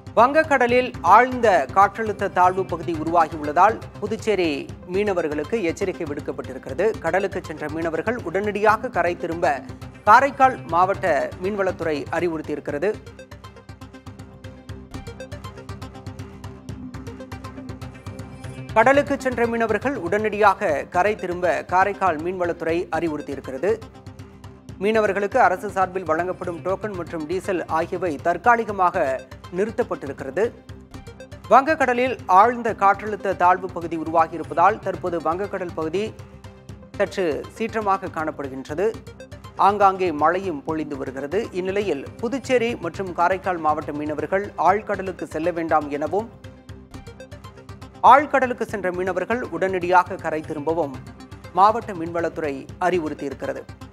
வங்கக்கடலில் ஆழ்ந்த காற்றழுத்த தாழ்வு பகுதி உருவாகியுள்ளதால் புதுச்சேரி மீனவர்களுக்கு எச்சரிக்கை விடுக்கப்பட்டிருக்கிறது கடலுக்கு சென்ற மீனவர்கள் உடனடியாக கரை திரும்ப காரைக்கால் மாவட்ட மீன்வளத்துறை அறிவுறுத்தியிருக்கிறது கடலுக்கு சென்ற மீனவர்கள் உடனடியாக கரை திரும்ப காரைக்கால் மீன்வளத்துறை அறிவுறுத்தியிருக்கிறது மீனவர்களுக்கு அரசு சார்பில் வழங்கப்படும் டோக்கன் மற்றும் டீசல் ஆகியவை தற்காலிகமாக நிறுத்தப்பட்டிருக்கிறது வங்கக்கடலில் ஆழ்ந்த காற்றழுத்த தாழ்வு பகுதி உருவாகியிருப்பதால் தற்போது வங்கக்கடல் பகுதி சற்று சீற்றமாக காணப்படுகின்றது ஆங்காங்கே மழையும் பொழிந்து வருகிறது இந்நிலையில் புதுச்சேரி மற்றும் காரைக்கால் மாவட்ட மீனவர்கள் ஆழ்கடலுக்கு செல்ல வேண்டாம் எனவும் ஆழ்கடலுக்கு சென்ற மீனவர்கள் உடனடியாக கரை திரும்பவும் மாவட்ட மீன்வளத்துறை அறிவுறுத்தியிருக்கிறது